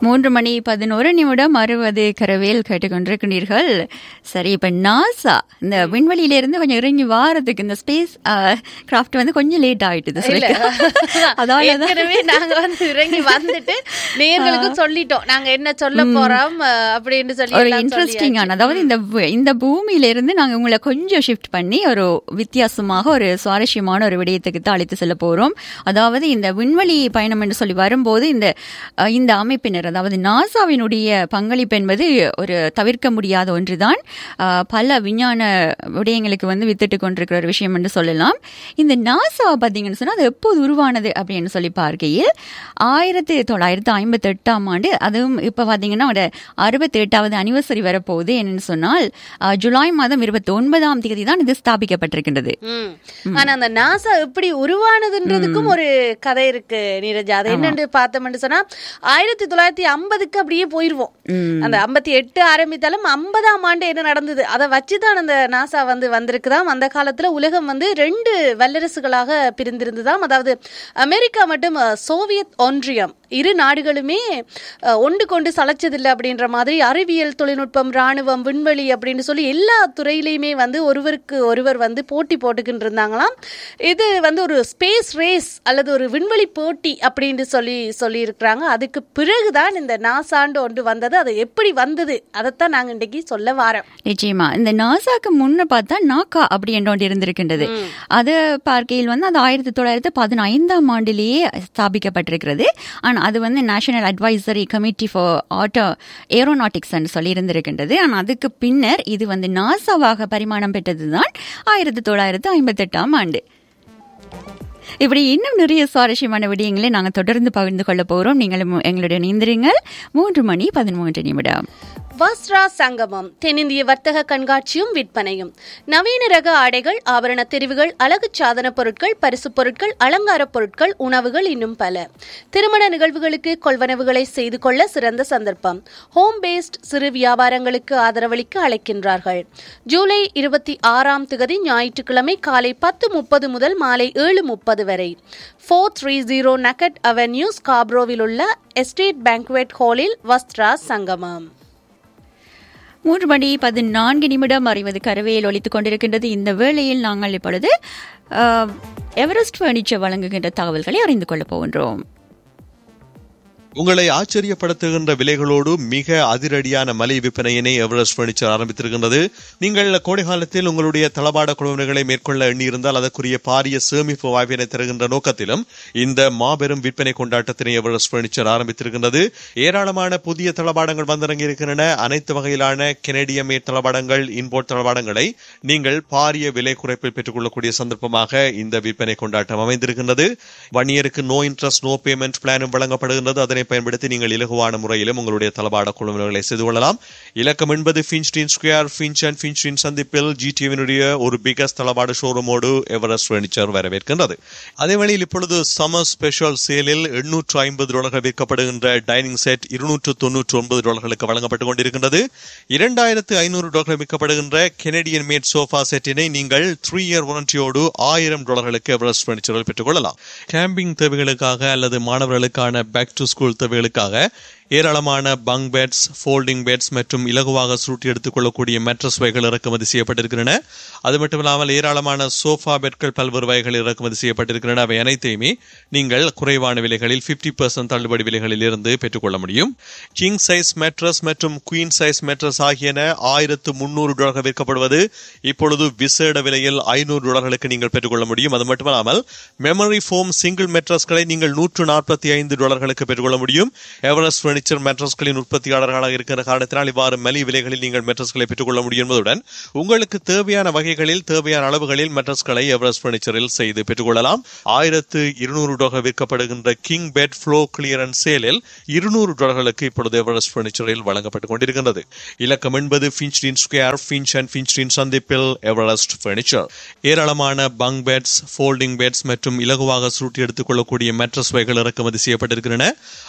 மூன்று மணி பதினோரு நிமிடம் அறுபது கரவேல் கேட்டுக்கொண்டிருக்கிறீர்கள் சரி இப்ப நாசா இந்த விண்வெளியிலிருந்து கொஞ்சம் இறங்கி வாரத்துக்கு இந்த ஸ்பேஸ் கிராஃப்ட் வந்து கொஞ்சம் லேட் ஆயிட்டுது இல்ல. அதால ஏற்கனவே நாங்க வந்து இறங்கி வந்துட்டு நேர்களுக்கும் சொல்லிட்டோம் நாங்க என்ன சொல்ல போறோம் அஹ், அப்படின்னு சொல்லி ஒரு எல்லாம் இன்ட்ரெஸ்டிங்கான அதாவது இந்த வு- இந்த பூமியில இருந்து நாங்க உங்களை கொஞ்சம் ஷிஃப்ட் பண்ணி ஒரு வித்தியாசமாக ஒரு சுவாரஸ்யமான ஒரு விடயத்துக்கு தான் அழைத்து செல்ல போறோம் அதாவது இந்த விண்வெளி பயணம் என்று சொல்லி வரும்போது இந்த அஹ், இந்த அமைப்பினர் அதாவது நாசாவினுடைய பங்களிப்பு என்பது ஒரு தவிர்க்க முடியாத ஒன்றுதான் அஹ், பல விஞ்ஞான விடயங்களுக்கு வந்து வித்துட்டு கொண்டிருக்கிற ஒரு விஷயம் என்று சொல்லலாம் இந்த நாசா பார்த்தீங்கன்னு சொன்னா அது எப்போது உருவானது அப்படின்னு சொல்லி பார்க்கையில் ஆயிரத்தி தொள்ளாயிரத்தி ஐம்பத்தி எட்டாம் ஆண்டு அதுவும் இப்ப பாத்தீங்கன்னா ஒரு அறுபத்தி எட்டாவது அனிவர்சரி வரப்போகுது என்னன்னு சொன்னால் அஹ், ஜூலை மாதம் இருபத்தி ஒன்பதாம் தேதி தான் இது ஸ்தாபிக்கப்பட்டிருக்கின்றது ம். ஆனா அந்த நாசா எப்படி உருவானதுன்றதுக்கும் ஒரு கதை இருக்கு நீரஜா அது என்னன்னு பார்த்தோம்னு சொன்னா ஆயிரத்தி தொள்ளாயிரத்தி ஐம்பதுக்கு அப்படியே போயிருவோம் அந்த ஐம்பத்தி எட்டு ஆரம்பித்தாலும் ஐம்பதாம் ஆண்டு என்ன நடந்தது அதை வச்சுதான் அந்த நாசா வந்து வந்திருக்குதாம் அந்த காலத்துல உலகம் வந்து ரெண்டு வல்லரசுகளாக பிரிந்திருந்ததாம் அதாவது அமெரிக்கா மற்றும் அஹ், சோவியத் ஒன்றியம் இரு நாடுகளுமே அஹ், ஒன்று கொண்டு சளைச்சதில்லை அப்படின்ற மாதிரி அறிவியல் தொழில்நுட்பம் ராணுவம் விண்வெளி அப்படின்னு சொல்லி எல்லா துறையிலையுமே வந்து ஒருவருக்கு ஒருவர் வந்து போட்டி போட்டுக்கிட்டு இருந்தாங்களாம் இது வந்து ஒரு ஸ்பேஸ் ரேஸ் அல்லது ஒரு விண்வெளி போட்டி அப்படின்னு சொல்லி சொல்லியிருக்கிறாங்க அதுக்கு பிறகுதான் இந்த நாசாண்டு ஒன்று வந்தது அது எப்படி வந்தது அதைத்தான் நாங்க இன்றைக்கு சொல்ல வாரோம் நிச்சயமா இந்த நாசாக்கு முன்ன பார்த்தா நாக்கா அப்படி என்ற ஒன்று இருந்திருக்கின்றது அது பார்க்கையில் வந்து அது ஆயிரத்தி தொள்ளாயிரத்தி பதினைந்தாம் ஆண்டிலேயே ஸ்தாபிக்கப்பட்டிருக்கிறது ஆனா அது வந்து national advisory committee for auto aeronautics சொல்லி இருந்திருக்கின்றது ஆனா அதுக்கு பின்னர் இது வந்து நாசாவாக பரிமாணம் பெற்றதுதான் ஆயிரத்தி தொள்ளாயிரத்தி ஐம்பத்தி எட்டாம் ஆண்டு இப்படி இன்னும் நிறைய சுவாரஸ்யமான விடயங்களை நாங்கள் தொடர்ந்து பகிர்ந்து கொள்ள போகிறோம் நீங்களும் எங்களுடைய இணைந்திருங்கள் மூன்று மணி பதிமூன்று நிமிடம் வஸ்ரா சங்கமம் தென்னிந்திய வர்த்தக கண்காட்சியும் விற்பனையும் நவீன ரக ஆடைகள் ஆபரண தெரிவுகள் அழகு சாதன பொருட்கள் பரிசு பொருட்கள் அலங்கார பொருட்கள் உணவுகள் இன்னும் பல திருமண நிகழ்வுகளுக்கு கொள்வனவுகளை செய்து கொள்ள சிறந்த சந்தர்ப்பம் ஹோம் பேஸ்ட் சிறு வியாபாரங்களுக்கு ஆதரவளிக்க அழைக்கின்றார்கள் ஜூலை இருபத்தி ஆறாம் திகதி ஞாயிற்றுக்கிழமை காலை பத்து முப்பது முதல் மாலை ஏழு முப்பது வரை four three zero Nugget Avenue ஸ்காப்ரோவில் உள்ள எஸ்டேட் பேங்க்வெட் ஹாலில் வஸ்த்ரா சங்கமம் மூன்று மணி பதினான்கு நிமிடம் அறிவது கரவையில் ஒலித்துக் கொண்டிருக்கின்றது இந்த வேளையில் நாங்கள் இப்பொழுது அஹ், எவரெஸ்ட் பர்னிச்சர் வழங்குகின்ற தகவல்களை அறிந்து கொள்ளப் போகின்றோம் உங்களை ஆச்சரியப்படுத்துகின்ற விலைகளோடு மிக அதிரடியான மலை விற்பனையினை எவரெஸ்ட் பர்னிச்சர் ஆரம்பித்திருக்கின்றது நீங்கள் கோடை காலத்தில் உங்களுடைய தளபாட குழுவினர்களை மேற்கொள்ள எண்ணியிருந்தால் அதற்குரிய பாரிய சேமிப்பு வாய்ப்பினை தருகின்ற நோக்கத்திலும் இந்த மாபெரும் விற்பனை கொண்டாட்டத்தினை எவரெஸ்ட் பர்னிச்சர் ஆரம்பித்திருக்கின்றது ஏராளமான புதிய தளபாடங்கள் வந்திறங்கி இருக்கின்றன அனைத்து வகையிலான கெனடிய மேட் தளபாடங்கள் இன்போர்ட் தளபாடங்களை நீங்கள் பாரிய விலை குறைப்பில் பெற்றுக்கொள்ளக்கூடிய சந்தர்ப்பமாக இந்த விற்பனை கொண்டாட்டம் அமைந்திருக்கின்றது வணியருக்கு நோ இன்ட்ரெஸ்ட் நோ பேமெண்ட் பிளானும் வழங்கப்படுகின்றது அதனை பயன்படுத்தி நீங்கள் இலகுவான முறையிலும் உங்களுடைய தளபாட குழுவினர்களை செய்து கொள்ளலாம் இலக்கம் என்பது ஃபின்ஸ்டீன் ஸ்கொயர் ஃபின்ச் அண்ட் ஃபின்ஸ்டீன் சந்திப்பில் ஜிடிவினுடைய ஒரு பிகஸ்ட் தளபாட ஷோரூமோடு எவரெஸ்ட் பர்னிச்சர் வரவேற்கின்றது அதே வேளையில் இப்பொழுது சம்மர் ஸ்பெஷல் சேலில் எண்ணூற்று ஐம்பது டாலர்கள் விற்கப்படுகின்ற டைனிங் செட் இருநூற்று தொன்னூற்று ஒன்பது டாலர்களுக்கு வழங்கப்பட்டுக் கொண்டிருக்கின்றது இரண்டாயிரத்து ஐநூறு டாலர்கள் விற்கப்படுகின்ற கெனடியன் மேட் சோஃபா செட்டினை நீங்கள் த்ரீ இயர் வாரண்டியோடு ஆயிரம் டாலர்களுக்கு எவரெஸ்ட் பர்னிச்சரில் பெற்றுக்கொள்ளலாம் கேம்பிங் தேவைகளுக்காக அல்லது மாணவர்களுக்கான பேக் டு ஸ்கூல் தேவைகளுக்காக ஏராளமான பங்க் பெட்ஸ் ஃபோல்டிங் பெட்ஸ் மற்றும் இலகுவாக சுருட்டி எடுத்துக்கொள்ளக்கூடிய மேட்ரஸ் வகைகள் இறக்குமதி செய்யப்பட்டிருக்கின்றன அது மட்டுமில்லாமல் ஏராளமான சோஃபா பெட்கள் பல்வேறு வகைகள் இறக்குமதி செய்யப்பட்டிருக்கின்றன அவை அனைத்தையுமே நீங்கள் குறைவான விலைகளில் 50% பர்சன்ட் தள்ளுபடி விலைகளில் இருந்து பெற்றுக்கொள்ள முடியும் கிங் சைஸ் மேட்ரஸ் மற்றும் குயின் சைஸ் மேட்ரஸ் ஆகியன ஆயிரத்து முன்னூறு டாலர்கள் விற்கப்படுவது இப்பொழுது விசேட விலையில் ஐநூறு டாலர்களுக்கு நீங்கள் பெற்றுக்கொள்ள முடியும் அது மட்டுமல்லாமல் மெமரி ஃபோம் சிங்கிள் மேட்ரஸ்களை நீங்கள் நூற்று நாற்பத்தி ஐந்து டாலர்களுக்கு பெற்றுக்கொள்ள முடியும் எவரெஸ்ட் பர்னிச்சர் மேட்ரஸ்களின் உற்பத்தியாளர்களாக இருக்கிற காரணத்தினால் இவ்வாறு மலி விலைகளில் நீங்கள் மேட்ரஸ்களை பெற்றுக்கொள்ள முடியும் என்பதுடன் உங்களுக்கு தேவையான வகைகளில் தேவையான அளவுகளில் மேட்ரஸ்களை எவரெஸ்ட் பர்னிச்சரில் செய்து பெற்றுக்கொள்ளலாம் ஆயிரத்து இருநூறு டாலர் விற்கப்படுகின்ற கிங் பெட் ஃப்ளோ கிளியரன்ஸ் சேலில் இருநூறு டாலர்களுக்கு இப்பொழுது எவரெஸ்ட் பர்னிச்சரில் வழங்கப்பட்டுக் கொண்டிருக்கின்றது இலக்கம் என்பது ஃபின்ச்டின் ஸ்கொயர் ஃபின்ச் அண்ட் ஃபின்ச்டின் சந்திப்பில் எவரெஸ்ட் பர்னிச்சர் ஏராளமான பங்க் பெட்ஸ் ஃபோல்டிங் பெட்ஸ் மற்றும் இலகுவாக சுருட்டி எடுத்துக்கொள்ளக்கூடிய மேட்ரஸ் வகைகள் இறக்குமதி செய்யப்பட்டிருக்கின்றன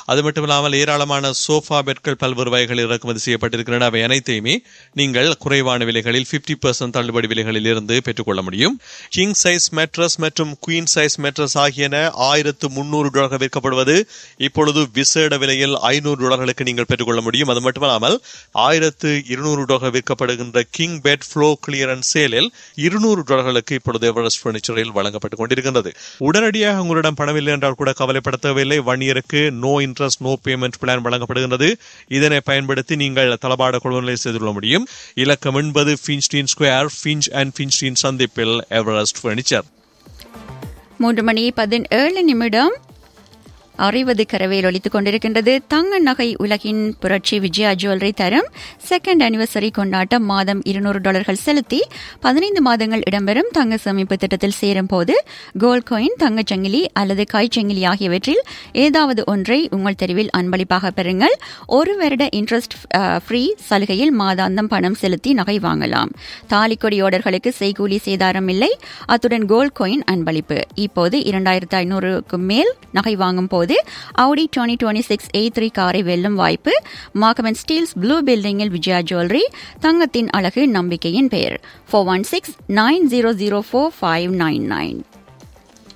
அது மட்டும் இல்லாமல் ஏராளமான சோஃபா பெட்கள் பல்வேறு வகைகளில் இறக்குமதி செய்யப்பட்டிருக்கின்றன அவை அனைத்தையுமே நீங்கள் குறைவான விலைகளில் 50% பர்சன்ட் தள்ளுபடி விலைகளில் இருந்து பெற்றுக்கொள்ள முடியும் கிங் சைஸ் மேட்ரஸ் மற்றும் குயின் சைஸ் மேட்ரஸ் ஆகியன ஆயிரத்து முன்னூறு டாலர்கள் விற்கப்படுவது இப்பொழுது விசேட விலையில் ஐநூறு டாலர்களுக்கு நீங்கள் பெற்றுக்கொள்ள முடியும் அது மட்டுமல்லாமல் ஆயிரத்து இருநூறு டாலர் விற்கப்படுகின்ற கிங் பெட் ஃப்ளோ கிளியரன்ஸ் சேலில் இருநூறு டாலர்களுக்கு இப்பொழுது எவரெஸ்ட் பர்னிச்சரில் வழங்கப்பட்டுக் கொண்டிருக்கின்றது உடனடியாக உங்களிடம் பணமில்லை என்றால் கூட கவலைப்பட தேவையில்லை ஒன் இயருக்கு no interest no payment plan வழங்கப்படுகின்றது இதனை பயன்படுத்தி நீங்கள் தளபாட கொள்வனை செய்து கொள்ள முடியும் இலக்கம் என்பது ஃபின்ஸ்டீன் ஸ்கொயர் ஃபின்ச் அண்ட் ஃபின்ஸ்டீன் சந்திப்பில் எவரெஸ்ட் பர்னிச்சர் மூன்று மணி பதினேழு நிமிடம் அறிவது கரவையில் ஒலித்துக் கொண்டிருக்கின்றது தங்க நகை உலகின் புரட்சி விஜயா ஜுவல்லரி தரும் செகண்ட் அனிவர்சரி கொண்டாட்டம் மாதம் இருநூறு டாலர்கள் செலுத்தி பதினைந்து மாதங்கள் இடம்பெறும் தங்க சேமிப்பு திட்டத்தில் சேரும் போது கோல்ட் காயின் தங்கச்சங்கிலி அல்லது காய்ச்சங்கிலி ஆகியவற்றில் ஏதாவது ஒன்றை உங்கள் தெருவில் அன்பளிப்பாக பெறுங்கள் ஒரு வருட இன்ட்ரெஸ்ட் ஃப்ரீ சலுகையில் மாதாந்தம் பணம் செலுத்தி நகை வாங்கலாம் தாலிக்கொடி ஆர்டர்களுக்கு செய்கூலி சேதாரம் இல்லை அத்துடன் கோல்ட் காயின் அன்பளிப்பு இப்போது இரண்டாயிரத்து ஐநூறுக்கு மேல் நகை வாங்கும் போது Audi twenty twenty six A three காரை வெல்லும் வாய்ப்பு மார்க்கமன் ஸ்டீல்ஸ் ப்ளூ பில்டிங்கில் விஜயா ஜுவல்லரி தங்கத்தின் அழகு நம்பிக்கையின் பெயர் four one six nine zero zero four five nine nine